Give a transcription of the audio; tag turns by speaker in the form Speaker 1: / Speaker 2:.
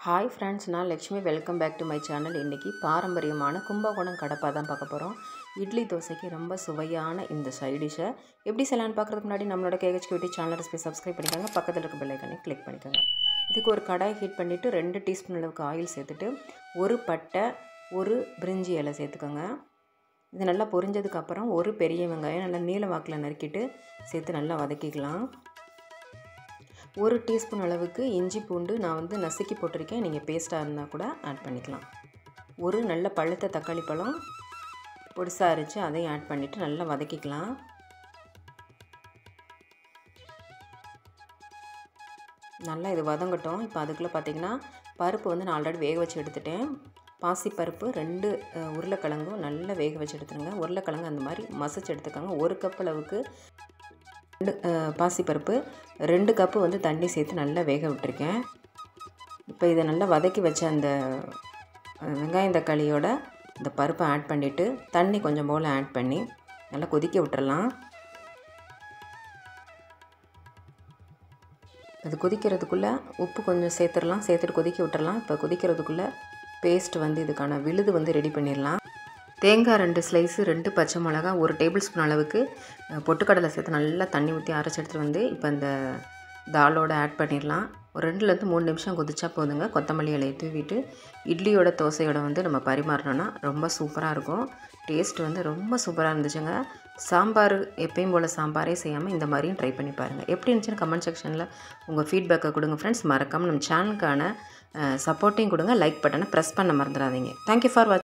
Speaker 1: hi friends நான் Lakshmi welcome back to my channel இன்றைக்கி பாரம்பரியமான கும்பகோணம் கடப்பா தான் பார்க்க போகிறோம் இட்லி தோசைக்கு ரொம்ப சுவையான இந்த சைட் டிஷ்ஷை எப்படி செய்யலான்னு பார்க்குறதுக்கு முன்னாடி நம்மளோட KH cutie channel recipe subscribe பண்ணிக்கோங்க பக்கத்தில் இருக்க பெல்லைக்கானே கிளிக் பண்ணிக்கோங்க இதுக்கு ஒரு கடாய் ஹீட் பண்ணிவிட்டு ரெண்டு டீஸ்பூன் அளவுக்கு ஆயில் சேர்த்துட்டு ஒரு பட்டை ஒரு பிரிஞ்சி இலை சேர்த்துக்கோங்க இது நல்லா பொரிஞ்சதுக்கப்புறம் ஒரு பெரிய வெங்காயம் நல்லா நீல வாக்கில் நறுக்கிட்டு சேர்த்து நல்லா வதக்கிக்கலாம் ஒரு டீஸ்பூன் அளவுக்கு இஞ்சி பூண்டு நான் வந்து நசுக்கி போட்டிருக்கேன் நீங்கள் பேஸ்ட்டாக இருந்தால் கூட ஆட் பண்ணிக்கலாம் ஒரு நல்ல பழுத்த தக்காளி பழம் பொடிசாக அரைச்சி அதையும் ஆட் பண்ணிவிட்டு நல்லா வதக்கிக்கலாம் நல்லா இது வதங்கட்டும் இப்போ அதுக்குள்ளே பார்த்திங்கன்னா பருப்பு வந்து நான் ஆல்ரெடி வேக வச்சு எடுத்துட்டேன் பாசிப்பருப்பு ரெண்டு உருளைக்கிழங்கும் நல்லா வேக வச்சு எடுத்துருங்க உருளைக்கிழங்கு அந்த மாதிரி மசிச்சு எடுத்துக்கோங்க ஒரு கப் அளவுக்கு ரெண்டு பாசிப்பருப்பு ரெண்டு கப்பு வந்து தண்ணி சேர்த்து நல்லா வேக விட்டுருக்கேன் இப்போ இதை நல்லா வதக்கி வச்ச அந்த வெங்காயம் தக்காளியோட இந்த பருப்பை ஆட் பண்ணிவிட்டு தண்ணி கொஞ்சம் போல் ஆட் பண்ணி நல்லா கொதிக்க விட்டுறலாம் அது கொதிக்கிறதுக்குள்ளே உப்பு கொஞ்சம் சேர்த்துடலாம் சேர்த்துட்டு கொதிக்க விட்டுறலாம் இப்போ கொதிக்கிறதுக்குள்ளே பேஸ்ட் வந்து இதுக்கான விழுது வந்து ரெடி பண்ணிடலாம் தேங்காய் ரெண்டு ஸ்லைஸு ரெண்டு பச்சை மிளகா ஒரு டேபிள் ஸ்பூன் அளவுக்கு பொட்டுக்கடலை சேர்த்து நல்லா தண்ணி ஊற்றி அரைச்சி எடுத்துகிட்டு வந்து இப்போ இந்த தாலோட ஆட் பண்ணிடலாம் ஒரு ரெண்டுலேருந்து மூணு நிமிஷம் கொதிச்சா போதுங்க கொத்தமல்லி இலையை தூவிட்டு இட்லியோட தோசையோட வந்து நம்ம பரிமாறினோன்னா ரொம்ப சூப்பராக இருக்கும் டேஸ்ட் வந்து ரொம்ப சூப்பராக இருந்துச்சுங்க சாம்பார் எப்பயும் போல் சாம்பாரே செய்யாமல் இந்த மாதிரியும் ட்ரை பண்ணி பாருங்கள் எப்படி இருந்துச்சுன்னு கமெண்ட் செக்ஷனில் உங்கள் ஃபீட்பேக்கை கொடுங்க ஃப்ரெண்ட்ஸ் மறக்காமல் நம்ம சேனலுக்கான சப்போர்ட்டையும் கொடுங்க லைக் பட்டனை ப்ரெஸ் பண்ண மறந்துடாதீங்க தேங்க்யூ ஃபார் வாட்ச்